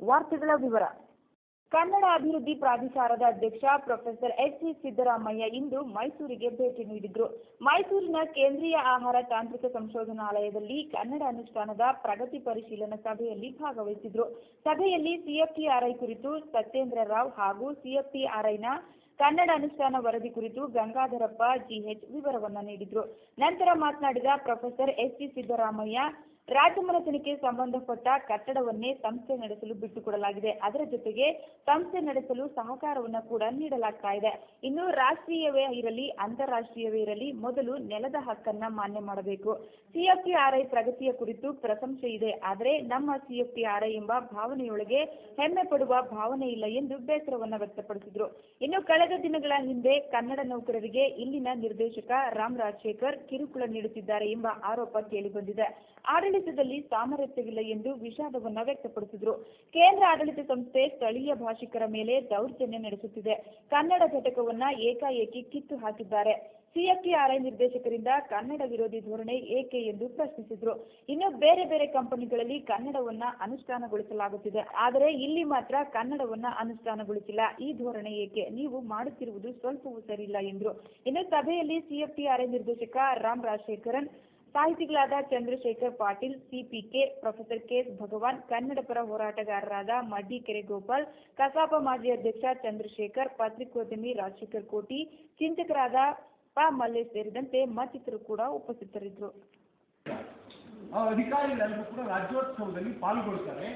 ವಾರ್ತೆಗಳ ವಿವರ ಕನ್ನಡ ಅಭಿವೃದ್ಧಿ ಪ್ರಾಧಿಕಾರದ ಅಧ್ಯಕ್ಷ ಪ್ರೊಫೆಸರ್ ಎಸ್ ಸಿ ಸಿದ್ದರಾಮಯ್ಯ ಇಂದು ಮೈಸೂರಿಗೆ ಭೇಟಿ ನೀಡಿದ್ರು ಮೈಸೂರಿನ ಕೇಂದ್ರೀಯ ಆಹಾರ ತಾಂತ್ರಿಕ ಸಂಶೋಧನಾಲಯದಲ್ಲಿ ಕನ್ನಡ ಅನುಷ್ಠಾನದ ಪ್ರಗತಿ ಪರಿಶೀಲನಾ ಸಭೆಯಲ್ಲಿ ಭಾಗವಹಿಸಿದ್ರು ಸಭೆಯಲ್ಲಿ ಸಿಎಫ್ಟಿಆರ್ಐ ಕುರಿತು ಸತ್ಯೇಂದ್ರ ರಾವ್ ಹಾಗೂ ಸಿಎಫ್ಟಿಆರ್ಐನ ಕನ್ನಡ ಅನುಷ್ಠಾನ ವರದಿ ಕುರಿತು ಗಂಗಾಧರಪ್ಪ ಜಿಎಚ್ ವಿವರವನ್ನ ನೀಡಿದ್ರು ನಂತರ ಮಾತನಾಡಿದ ಪ್ರೊಫೆಸರ್ ಎಸ್ ಸಿ ಸಿದ್ದರಾಮಯ್ಯ ರಾಜಮನೆತನಕ್ಕೆ ಸಂಬಂಧಪಟ್ಟ ಕಟ್ಟಡವನ್ನೇ ಸಂಸ್ಥೆ ನಡೆಸಲು ಬಿಟ್ಟುಕೊಡಲಾಗಿದೆ ಅದರ ಜೊತೆಗೆ ಸಂಸ್ಥೆ ನಡೆಸಲು ಸಹಕಾರವನ್ನು ಕೂಡ ನೀಡಲಾಗ್ತಾ ಇದೆ ಇನ್ನು ರಾಷ್ಟ್ರೀಯವೇ ಇರಲಿ ಅಂತಾರಾಷ್ಟ್ರೀಯವೇ ಇರಲಿ ಮೊದಲು ನೆಲದ ಹಕ್ಕನ್ನ ಮಾನ್ಯ ಮಾಡಬೇಕು ಸಿಎಫ್ಟಿಆರ್ಐ ಪ್ರಗತಿಯ ಕುರಿತು ಪ್ರಶಂಸೆ ಇದೆ ಆದರೆ ನಮ್ಮ ಸಿಎಫ್ಟಿಆರ್ಐ ಎಂಬ ಭಾವನೆಯೊಳಗೆ ಹೆಮ್ಮೆ ಪಡುವ ಭಾವನೆ ಇಲ್ಲ ಎಂದು ಬೇಸರವನ್ನ ವ್ಯಕ್ತಪಡಿಸಿದ್ರು ಇನ್ನು ಕಳೆದ ದಿನಗಳ ಹಿಂದೆ ಕನ್ನಡ ನೌಕರರಿಗೆ ಇಲ್ಲಿನ ನಿರ್ದೇಶಕ ರಾಮ್ ರಾಜಶೇಖರ್ ಕಿರುಕುಳ ನೀಡುತ್ತಿದ್ದಾರೆ ಎಂಬ ಆರೋಪ ಕೇಳಿಬಂದಿದೆ ಆಡಳಿತದಲ್ಲಿ ಸಾಮರಸ್ಯವಿಲ್ಲ ಎಂದು ವಿಷಾದವನ್ನ ವ್ಯಕ್ತಪಡಿಸಿದ್ರು ಕೇಂದ್ರ ಆಡಳಿತ ಸಂಸ್ಥೆ ಸ್ಥಳೀಯ ಭಾಷಿಕರ ಮೇಲೆ ದೌರ್ಜನ್ಯ ನಡೆಸುತ್ತಿದೆ ಕನ್ನಡ ಘಟಕವನ್ನ ಏಕಾಏಕಿ ಕಿತ್ತು ಹಾಕಿದ್ದಾರೆ ಸಿಎಫ್ಟಿಆರ್ಐ ನಿರ್ದೇಶಕರಿಂದ ಕನ್ನಡ ವಿರೋಧಿ ಧೋರಣೆ ಏಕೆ ಎಂದು ಪ್ರಶ್ನಿಸಿದ್ರು ಇನ್ನು ಬೇರೆ ಬೇರೆ ಕಂಪನಿಗಳಲ್ಲಿ ಕನ್ನಡವನ್ನ ಅನುಷ್ಠಾನಗೊಳಿಸಲಾಗುತ್ತಿದೆ ಆದರೆ ಇಲ್ಲಿ ಮಾತ್ರ ಕನ್ನಡವನ್ನ ಅನುಷ್ಠಾನಗೊಳಿಸಿಲ್ಲ ಈ ಧೋರಣೆ ಏಕೆ ನೀವು ಮಾಡುತ್ತಿರುವುದು ಸ್ವಲ್ಪವೂ ಸರಿಯಿಲ್ಲ ಎಂದರು ಇನ್ನು ಸಭೆಯಲ್ಲಿ ಸಿಎಫ್ಟಿಆರ್ಐ ನಿರ್ದೇಶಕ ರಾಮ್ ರಾಜಶೇಖರನ್ ಸಾಹಿತಿಗಳಾದ Chandrashekar Patil CPK professor KS Bhagwan Kannada ಪರ ಹೋರಾಟಗಾರರಾದ ಮಡ್ಡಿಕೆರೆ ಗೋಪಾಲ್ ಕಸಾಪ ಮಾಜಿ ಅಧ್ಯಕ್ಷ ಚಂದ್ರಶೇಖರ್ ಪತ್ರಿಕೋದ್ಯಮಿ ರಾಜಶೇಖರ್ ಕೋಟಿ ಚಿಂತಕರಾದ ಪ ಮಲ್ಲೇಶ್ ಸೇರಿದಂತೆ ಮತ್ತಿತರರು ಕೂಡ ಉಪಸ್ಥಿತರಿದ್ದರು ಆ ಅಧಿಕಾರಿಗಳೆಲ್ಲರೂ ಕೂಡ ರಾಜ್ಯೋತ್ಸವದಲ್ಲಿ ಪಾಲ್ಗೊಳ್ತಾರೆ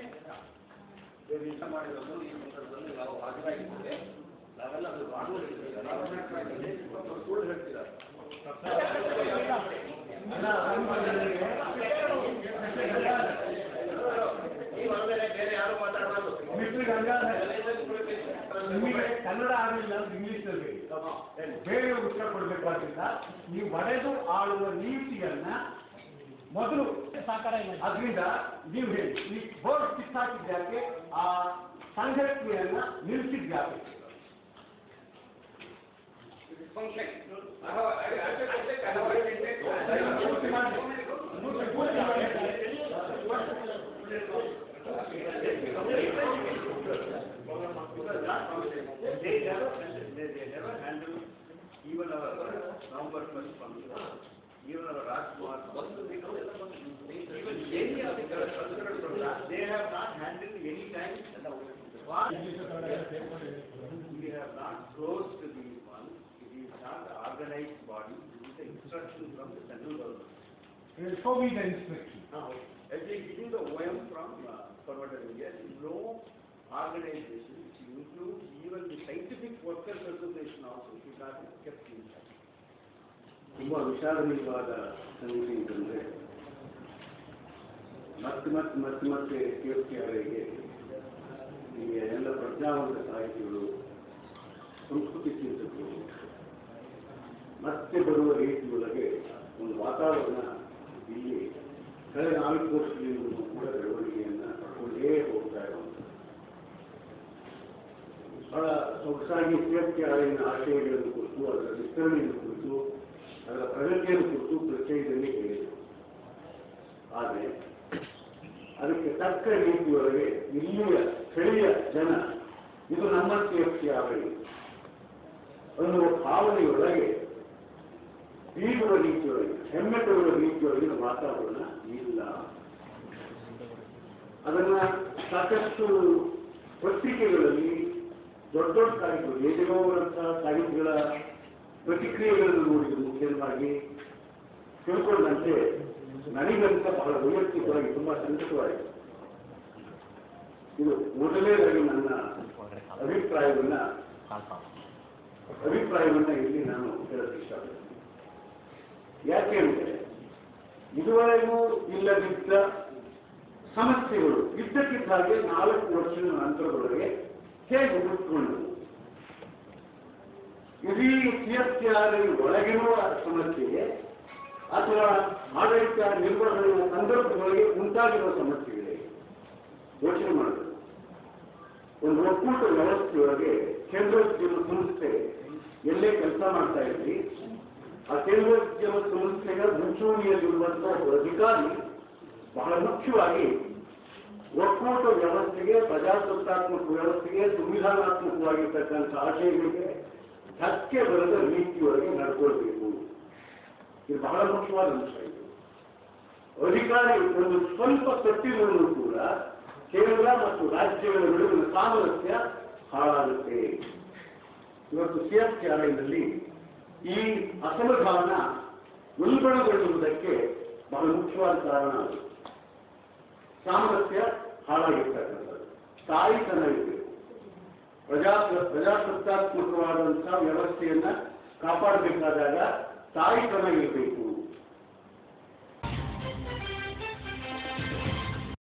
ಮಿಸ್ಟರ್ ಗಂಗಾಧರ್ ನಿಮಗೆ ಕನ್ನಡ ಆಗಲಿಲ್ಲ ಅಂದ್ರೆ ಇಂಗ್ಲಿಷಲ್ಲಿ ಬೇರೆ ಉತ್ತರ ಕೊಡಬೇಕಾಗಿಲ್ಲ ನೀವು ಒಡೆದು ಆಳುವ ನೀತಿಯನ್ನ ಮೊದಲು ಅದರಿಂದ ನೀವು ಹೇಳಿ ಈ ಬೋರ್ಡ್ ಕಿತ್ತಾಕಿದ್ಯಾಕೆ ಆ ಸಂಘಟನೆಯನ್ನ ನಿಲ್ಲಿಸಿದ್ಯಾಕೆ ಪೂರ್ತಿ ಮಾಡಿ. ಪೂರ್ತಿ ಮಾಡಿ. They never, they, they never handle even our November first function, even our Rajkumar, even any of the cultural programs, they have not handled any time. We have not closed these ones, it is not the organized body, it is the instruction from the central government. Show me the instruction. Now, as they giving the OM from uh, forwarded India, no organization which includes even the scientific workers association also, it is not kept in touch. ತುಂಬ ವಿಷಾದನೀಯವಾದ ಸಂಗತಿ ಅಂತಂದರೆ ಮತ್ತೆ ಮತ್ತೆ ಮತ್ತೆ ಮತ್ತೆ ಕೇಳ್ತಿಯಾರಿಗೆ ಈ ಎಲ್ಲ ಪ್ರಜ್ಞಾವಂತ ಸಾಹಿತಿಗಳು ಸಂಸ್ಕೃತಿ ಚಿಂತಕರು ಮತ್ತೆ ಬರುವ ರೀತಿಯೊಳಗೆ ಒಂದು ವಾತಾವರಣ ಇಲ್ಲಿ ಕಳೆದ ನಾಲ್ಕು ವರ್ಷಗಳಿಂದ ಕೂಡ ಬೆಳವಣಿಗೆಯನ್ನು ಪಡ್ಕೊಂಡೇ ಹೋಗ್ತಾ ಇರುವಂಥದ್ದು ಬಹಳ ಸೊಗಸಾಗಿ ಸೇಫ್ಟಿ ಆಡಿನ ಆಶಯಗಳನ್ನು ಕುರಿತು ಅದರ ವಿಸ್ತರಣೆಯನ್ನು ಕುರಿತು ಅದರ ಪ್ರಗತಿಯನ್ನು ಕುರಿತು ಪರಿಚಯದಲ್ಲಿ ಹೇಳಿದರು ಆದರೆ ಅದಕ್ಕೆ ತಕ್ಕ ರೀತಿಯೊಳಗೆ ಇಲ್ಲಿಯ ಸ್ಥಳೀಯ ಜನ ಇದು ನಮ್ಮ ಸೇಫ್ಟಿ ಆಗಲಿ ಅನ್ನುವ ಭಾವನೆಯೊಳಗೆ ಬೀಗುವ ರೀತಿಯೊಳಗೆ ಹೆಮ್ಮೆ ಪಡುವ ರೀತಿಯೊಳಗಿನ ವಾತಾವರಣ ಇಲ್ಲ ಅದನ್ನ ಸಾಕಷ್ಟು ಪತ್ರಿಕೆಗಳಲ್ಲಿ ದೊಡ್ಡ ದೊಡ್ಡ ಸಾಹಿತ್ಯಗಳು ಎದೆನೋವಂತಹ ಸಾಹಿತ್ಯಗಳ ಪ್ರತಿಕ್ರಿಯೆಗಳನ್ನು ನೋಡಿದ್ದು ಮುಖ್ಯವಾಗಿ ತಿಳ್ಕೊಂಡಂತೆ ನನಗಂತ ಬಹಳ ವೈಯಕ್ತಿಕವಾಗಿ ತುಂಬಾ ಸಂಕಟವಾಯಿತು ಇದು ಮೊದಲನೇದಾಗಿ ನನ್ನ ಅಭಿಪ್ರಾಯವನ್ನ ಅಭಿಪ್ರಾಯವನ್ನ ಇಲ್ಲಿ ನಾನು ಹೇಳಕ್ಕೆ ಇಷ್ಟಪಡ್ತೀನಿ ಯಾಕೆ ಅಂದರೆ ಇದುವರೆಗೂ ಇಲ್ಲದಿದ್ದ ಸಮಸ್ಯೆಗಳು ಇದ್ದಕ್ಕಿದ್ದ ಹಾಗೆ ನಾಲ್ಕು ವರ್ಷದ ನಂತರದೊಳಗೆ ಹೇಗೆ ಹುಟ್ಟುಕೊಂಡವು ಇಡೀ ಸಿಎಫ್ಟಿಆರ್ ಒಳಗಿರುವ ಸಮಸ್ಯೆಗೆ ಅಥವಾ ಆಡಳಿತ ನಿರ್ವಹಣೆಯ ಸಂದರ್ಭದೊಳಗೆ ಉಂಟಾಗಿರುವ ಸಮಸ್ಯೆಗಳಿಗೆ ಯೋಚನೆ ಮಾಡಬೇಕು ಒಂದು ಒಕ್ಕೂಟ ವ್ಯವಸ್ಥೆಯೊಳಗೆ ಕೇಂದ್ರೋದ್ಯಮ ಸಂಸ್ಥೆ ಎಲ್ಲೇ ಕೆಲಸ ಮಾಡ್ತಾ ಇದ್ರಿ ಆ ಕೇಂದ್ರೋದ್ಯಮ ಸಂಸ್ಥೆಯ ಮುಂಚೂಣಿಯಲ್ಲಿರುವಂತಹ ಒಬ್ಬ ಅಧಿಕಾರಿ ಬಹಳ ಮುಖ್ಯವಾಗಿ ಒಕ್ಕೂಟ ವ್ಯವಸ್ಥೆಗೆ ಪ್ರಜಾಸತ್ತಾತ್ಮಕ ವ್ಯವಸ್ಥೆಗೆ ಸಂವಿಧಾನಾತ್ಮಕವಾಗಿರ್ತಕ್ಕಂಥ ಆಶಯಗಳಿಗೆ ಧಕ್ಕೆ ಬರದ ರೀತಿಯೊಳಗೆ ನಡ್ಕೊಳ್ಬೇಕು ಇದು ಬಹಳ ಮುಖ್ಯವಾದ ಅಂಶ ಇದು ಅಧಿಕಾರಿ ಒಂದು ಸ್ವಲ್ಪ ತಪ್ಪಿಗಳನ್ನು ಕೂಡ ಕೇಂದ್ರ ಮತ್ತು ರಾಜ್ಯಗಳ ನಡುವಿನ ಸಾಮರಸ್ಯ ಹಾಳಾಗುತ್ತೆ ಇವತ್ತು ಸಿಎಸ್ಟಿಆರ್ಐನಲ್ಲಿ ಈ ಅಸಮಾಧಾನ ಉಲ್ಬಣಗೊಳ್ಳುವುದಕ್ಕೆ ಬಹಳ ಮುಖ್ಯವಾದ ಕಾರಣ ಅದು ಸಾಮರಸ್ಯ ಹಾಳಾಗಿರ್ತಕ್ಕಂಥದ್ದು ತಾಯಿತನ ಇರಬೇಕು ಪ್ರಜಾ ಪ್ರಜಾಸತ್ತಾತ್ಮಕವಾದಂತಹ ವ್ಯವಸ್ಥೆಯನ್ನ ಕಾಪಾಡಬೇಕಾದಾಗ ತಾಯಿತನ ಇರಬೇಕು